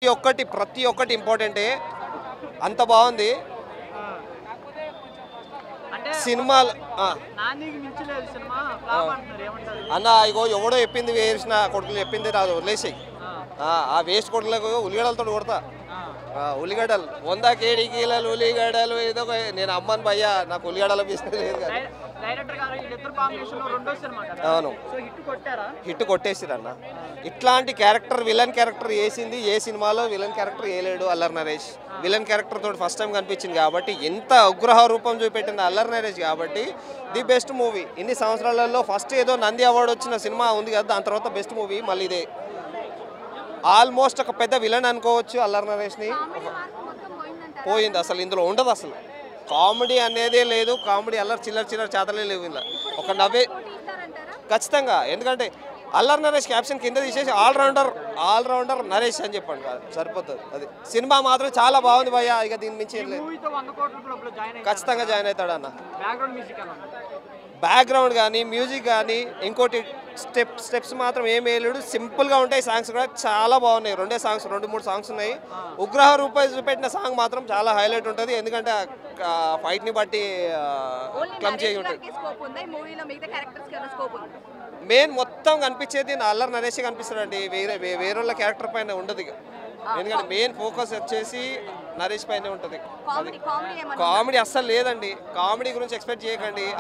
ఒక్కటి ప్రతి ఒక్కటి ఇంపార్టెంటే అంత బాగుంది అంటే సినిమాలు ఆ, నానికి మించలేదు సినిమా ఫ్లాప్ అంటున్నారు ఏమంటారు అన్న ఇగో ఎవడో చెప్పింది వేసిన కొడుకులు చెప్పింది రాదు వదిలేసాయి ఆ, ఆ వేస్ట్ కొడుకులకు ఉల్లిగడ్డలతో కొడతా ఆ. ఆ, ఉల్లిగడ్డలు వంద కేడి కీలలు ఉల్లిగడ్డలు ఏదో ఒక- నేను అమ్మని భయ్యా నాకు ఉల్లిగడ్డల బిజినెస్ లేదు కానీ డై- డైరెక్టర్ గారు వీళ్ళిద్దరు కాంబినేషన్ లో రెండో సినిమా కదా అవును సో హిట్ కొట్టారా హిట్ కొట్టేసిరన్న ఇట్లాంటి క్యారెక్టర్ విలన్ క్యారెక్టర్ వేసింది ఏ సినిమాలో విలన్ క్యారెక్టర్ వేయలేడు అల్లరి నరేష్ విలన్ క్యారెక్టర్ తోటి ఫస్ట్ టైం కనిపించింది కాబట్టి ఎంత ఉగ్రహ రూపం చూపెట్టింది అల్లరి నరేష్ కాబట్టి ది బెస్ట్ మూవీ ఇన్ని సంవత్సరాలలో ఫస్ట్ ఏదో నంది అవార్డు వచ్చిన సినిమా ఉంది కదా దాని తర్వాత బెస్ట్ మూవీ మళ్ళీ ఇదే ఆల్మోస్ట్ ఒక పెద్ద విలన్ అనుకోవచ్చు అల్లరి నరేష్ని కామెడీ మార్క్ మొత్తం పోయిందంటారా పోయింది అసలు ఇందులో ఉండదు అసలు కామెడీ అనేదే లేదు కామెడీ అల్లరి చిల్లర చిల్లర చేతలే లేవు ఇందులో ఒక నవ్వే పోటీ ఇస్తారంటారా ఖచ్చితంగా ఎందుకంటే అల్లరి నరేష్ క్యాప్షన్ కింద తీసేసి ఆల్రౌండర్ ఆల్రౌండర్ నరేష్ అని చెప్పండి కాదు సరిపోతుంది అది సినిమా మాత్రం చాలా బాగుంది భయ్య ఇక దీని మించి ఏం లేదు మూవీతో వంద కోట్ల క్లబ్లో జాయిన్ అయ్యారు ఖచ్చితంగా జాయిన్ అవుతాడు అన్న బ్యాక్గ్రౌండ్ మ్యూజిక్ ఎలా ఉంది బ్యాక్గ్రౌండ్ కానీ మ్యూజిక్ కానీ ఇంకోటి స్టెప్ స్టెప్స్ మాత్రం ఏం వేయలేడు సింపుల్గా ఉంటాయి సాంగ్స్ కూడా చాలా బాగున్నాయి రెండే సాంగ్స్ రెండు మూడు సాంగ్స్ ఉన్నాయి ఉగ్రహ రూపాయి చూపెట్టిన సాంగ్ మాత్రం చాలా హైలైట్ ఉంటుంది ఎందుకంటే ఆ ఫైట్ని బట్టి ఓన్లీ క్లమ్ చేయి నరేష్ ఉంటుంది గారికి స్కోప్ ఉందా ఈ మూవీలో మిగతా క్యారెక్టర్స్ కి స్కోప్ ఉంది మెయిన్ మొత్తం కనిపించేది నా అల్లరి నరేష్ కనిపిస్తాడండి వేరే వే- వేరే వాళ్ళ క్యారెక్టర్ పైన ఉండదు ఇక ఎందుకంటే మెయిన్ ఫోకస్ వచ్చేసి నరేష్ పైనే ఉంటుంది కామెడీ కామెడీ ఏమన్నా కామెడీ అస్సలు లేదండి కామెడీ గురించి ఎక్స్పెక్ట్ చేయకండి